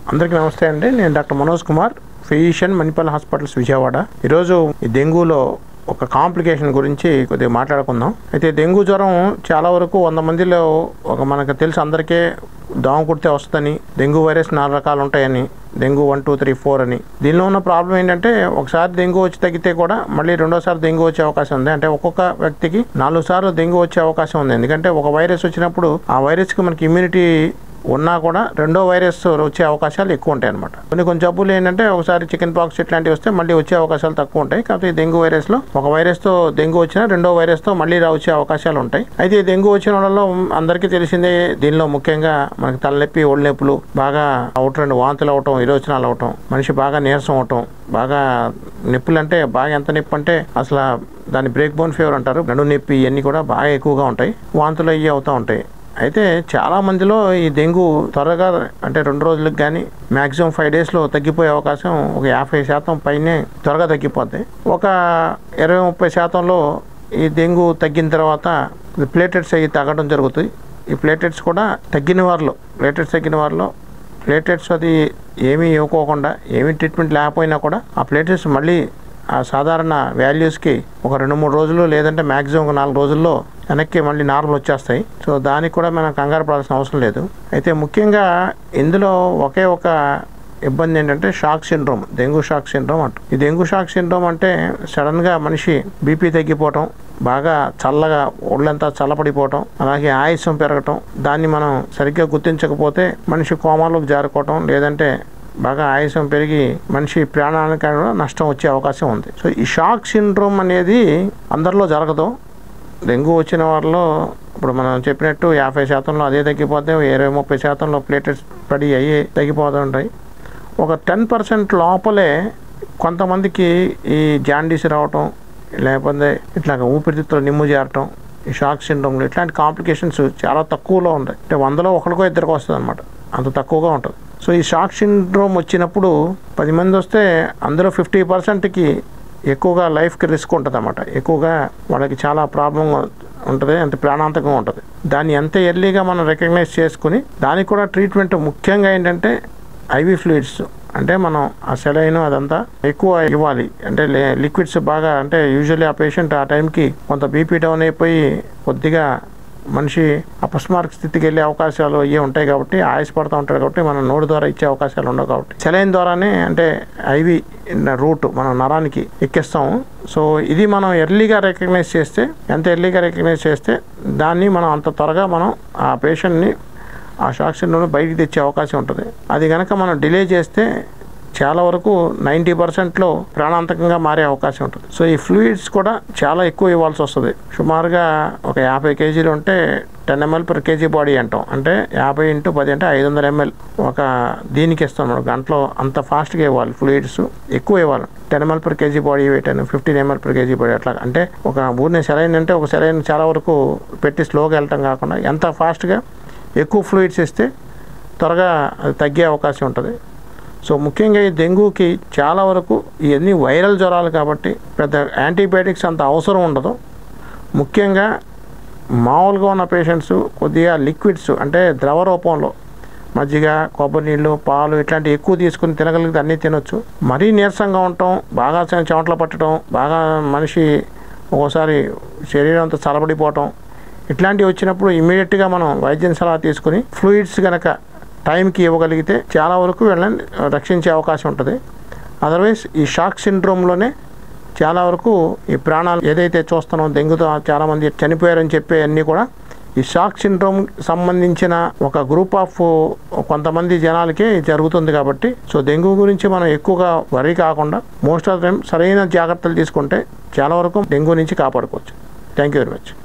అందరికీ నమస్తే అండి నేను doctor Manoj Kumar physician Manipal hospitals Vijayawada ఈరోజు ఈ డెంగూలో ఒక కాంప్లికేషన్ గురించి కొద్దిగా మాట్లాడుకుందాం అయితే డెంగూ జ్వరం చాలా వరకు వంద మందిలో ఒక మనకు తెలుసు అందరికీ దోమ కుడితే వస్తుందని డెంగూ వైరస్ నాలుగు రకాలు ఉంటాయని dengue one two three four అని దీనిలో ఉన్న ప్రాబ్లం ఏంటంటే ఒకసారి డెంగూ వచ్చి తగ్గితే కూడా మళ్ళీ రెండోసారి డెంగూ వచ్చే అవకాశం ఉంది అంటే ఒక్కొక్క వ్యక్తికి నాలుగు సార్లు డెంగూ వచ్చే అవకాశం ఉంది ఎందుకంటే ఒక వైరస్ వచ్చినప్పుడు ఆ వైరస్కి మనకి ఇమ్యూనిటీ ఉన్నా కూడా రెండో వైరస్ వచ్చే అవకాశాలు ఎక్కువ ఉంటాయి అనమాట కొన్ని కొన్ని జబ్బులు ఏంటంటే ఒకసారి చికెన్ పాక్స్ ఇట్లాంటివి వస్తే మళ్ళీ వచ్చే అవకాశాలు తక్కువ ఉంటాయి కాకపోతే ఈ డెంగ్యూ వైరస్లో ఒక వైరస్తో డెంగ్యూ వచ్చినా రెండో వైరస్తో మళ్ళీ రా వచ్చే అవకాశాలు ఉంటాయి అయితే ఈ డెంగ్యూ వచ్చిన వాళ్ళలో అందరికీ తెలిసిందే దీనిలో ముఖ్యంగా మనకి తలనొప్పి ఒళ్ళు నొప్పులు బాగా అవుట్ రెండు వాంతులు అవటం విరోచనాలు అవటం మనిషి బాగా నీరసం అవటం బాగా నొప్పులు అంటే బాగా ఎంత నొప్పి అంటే అసలు దాన్ని బ్రేక్ బోన్ ఫీవర్ అంటారు నడు నొప్పి ఇవన్నీ కూడా బాగా ఎక్కువగా ఉంటాయి వాంతులు అయ్యి అవుతూ ఉంటాయి అయితే చాలా మందిలో ఈ డెంగ్యూ త్వరగా అంటే రెండు రోజులకు కానీ మ్యాక్సిమం ఫైవ్ డేస్లో తగ్గిపోయే అవకాశం ఒక యాభై శాతం పైనే త్వరగా తగ్గిపోద్ది ఒక ఇరవై ముప్పై శాతంలో ఈ డెంగ్యూ తగ్గిన తర్వాత ప్లేటెట్స్ అవి తగ్గడం జరుగుతుంది ఈ ప్లేటెట్స్ కూడా తగ్గిన వారిలో ప్లేటెట్స్ తగ్గిన వారిలో ప్లేటెట్స్ అది ఏమీ ఇవ్వకోకుండా ఏమీ ట్రీట్మెంట్ లేకపోయినా కూడా ఆ ప్లేటెట్స్ మళ్ళీ ఆ సాధారణ వాల్యూస్కి ఒక రెండు మూడు రోజులు లేదంటే మ్యాక్సిమం ఒక నాలుగు రోజుల్లో వెనక్కి మళ్ళీ నార్మల్ వచ్చేస్తాయి సో దానికి కూడా మనం కంగారు పడాల్సిన అవసరం లేదు అయితే ముఖ్యంగా ఇందులో ఒకే ఒక ఇబ్బంది ఏంటంటే shock syndrome dengue shock syndrome అంట ఈ డెంగ్యూ షాక్ సిండ్రోమ్ అంటే సడన్గా మనిషి బీపీ తగ్గిపోవటం బాగా చల్లగా ఒళ్ళంతా చల్లపడిపోవటం అలాగే ఆయుసం పెరగటం దాన్ని మనం సరిగ్గా గుర్తించకపోతే మనిషి కోమాలోకి జారుకోవటం లేదంటే బాగా ఆయుసం పెరిగి మనిషి ప్రాణానికి కూడా నష్టం వచ్చే అవకాశం ఉంది సో ఈ షాక్ సిండ్రోమ్ అనేది అందరిలో జరగదు డెంగ్యూ వచ్చిన వారిలో ఇప్పుడు మనం చెప్పినట్టు యాభై శాతంలో అదే తగ్గిపోతే ఇరవై ముప్పై శాతంలో ప్లేటెట్స్ పడి అయ్యి తగ్గిపోతుంటాయి ఒక టెన్ పర్సెంట్ లోపలే కొంతమందికి ఈ జాండీస్ రావటం లేకపోతే ఇట్లా ఊపిరితిత్తులు నిమ్ము చేరటం ఈ షాక్ సిండ్రోమ్లు ఇట్లాంటి కాంప్లికేషన్స్ చాలా తక్కువలో ఉంటాయి అంటే వందలో ఒకరికో ఇద్దరికో వస్తుంది అనమాట అంత తక్కువగా ఉంటుంది సో ఈ షాక్ సిండ్రోమ్ వచ్చినప్పుడు పది మంది వస్తే అందులో ఫిఫ్టీ పర్సెంట్కి ఎక్కువగా లైఫ్కి రిస్క్ ఉంటుంది అన్నమాట ఎక్కువగా వాళ్ళకి చాలా ప్రాబ్లం ఉంటుంది అంటే ప్రాణాంతకంగా ఉంటుంది దాన్ని ఎంత ఎర్లీగా మనం రికగ్నైజ్ చేసుకుని దానికి కూడా ట్రీట్మెంట్ ముఖ్యంగా ఏంటంటే ఐవి ఫ్లూయిడ్స్ అంటే మనం ఆ సెలైన్ అదంతా ఎక్కువ ఇవ్వాలి అంటే లిక్విడ్స్ బాగా అంటే యూజువల్లీ ఆ పేషెంట్ ఆ టైంకి కొంత బీపీ డౌన్ అయిపోయి కొద్దిగా మనిషి అపస్మారక స్థితికి వెళ్ళే అవకాశాలు అయ్యే ఉంటాయి కాబట్టి ఆయాసపడుతూ ఉంటాడు కాబట్టి మనం నోటి ద్వారా ఇచ్చే అవకాశాలు ఉండవు కాబట్టి సెలైన్ ద్వారానే అంటే ఐవి రూట్ మనం నరానికి ఎక్కిస్తాము సో ఇది మనం ఎర్లీగా రికగ్నైజ్ చేస్తే ఎంత ఎర్లీగా రికగ్నైజ్ చేస్తే దాన్ని మనం అంత త్వరగా మనం ఆ పేషెంట్ని ఆ షాక్ సిండ్రోమ్ బయటికి తెచ్చే అవకాశం ఉంటుంది అది కనుక మనం డిలే చేస్తే చాలా వరకు నైంటీ పర్సెంట్లో ప్రాణాంతకంగా మారే అవకాశం ఉంటుంది సో ఈ ఫ్లూయిడ్స్ కూడా చాలా ఎక్కువ ఇవ్వాల్సి వస్తుంది సుమారుగా ఒక యాభై కేజీలు ఉంటే ten ML per KG body అంటాం అంటే యాభై ఇంటూ పది అంటే ఐదు వందల ఎంఎల్ ఒక దీనికి ఇస్తాం మనం గంటలో అంత ఫాస్ట్గా ఇవ్వాలి ఫ్లూయిడ్స్ ఎక్కువ ఇవ్వాలి ten ML per KG body weight అని fifteen ML per KG body అట్లా అంటే ఒక ఊరిని సెలైన్ అంటే ఒక సెలైన్ చాలా వరకు పెట్టి స్లోగా వెళ్ళటం కాకుండా ఎంత ఫాస్ట్గా ఎక్కువ ఫ్లూయిడ్స్ ఇస్తే త్వరగా అది తగ్గే అవకాశం ఉంటుంది సో ముఖ్యంగా ఈ డెంగ్యూకి చాలా వరకు ఇవన్నీ వైరల్ జ్వరాలు కాబట్టి పెద్ద యాంటీబయాటిక్స్ అంత అవసరం ఉండదు ముఖ్యంగా మామూలుగా ఉన్న పేషెంట్స్ కొద్దిగా లిక్విడ్స్ అంటే ద్రవ రూపంలో మజ్జిగ కొబ్బరి నీళ్ళు పాలు ఇట్లాంటివి ఎక్కువ తీసుకుని తినగలిగితే అన్నీ తినొచ్చు మరీ నీరసంగా ఉండటం బాగా చెమటలు పట్టడం బాగా మనిషి ఒక్కోసారి శరీరం అంతా చలబడిపోవటం ఇట్లాంటివి వచ్చినప్పుడు ఇమీడియట్గా మనం వైద్యం సలహా తీసుకుని ఫ్లూయిడ్స్ కనుక టైంకి ఇవ్వగలిగితే చాలా వరకు వీళ్ళని రక్షించే అవకాశం ఉంటుంది అదర్వైజ్ ఈ షాక్ సిండ్రోమ్లోనే చాలా వరకు ఈ ప్రాణాలు ఏదైతే చూస్తున్నాం డెంగ్యూతో చాలామంది చనిపోయారని చెప్పే అన్నీ కూడా ఈ షాక్ సిండ్రోమ్ సంబంధించిన ఒక గ్రూప్ ఆఫ్ కొంతమంది జనాలకి జరుగుతుంది కాబట్టి సో డెంగ్యూ గురించి మనం ఎక్కువగా వరి కాకుండా మోస్ట్ ఆఫ్ టైం సరైన జాగ్రత్తలు తీసుకుంటే చాలా వరకు డెంగ్యూ నుంచి కాపాడుకోవచ్చు థ్యాంక్ యూ వెరీ మచ్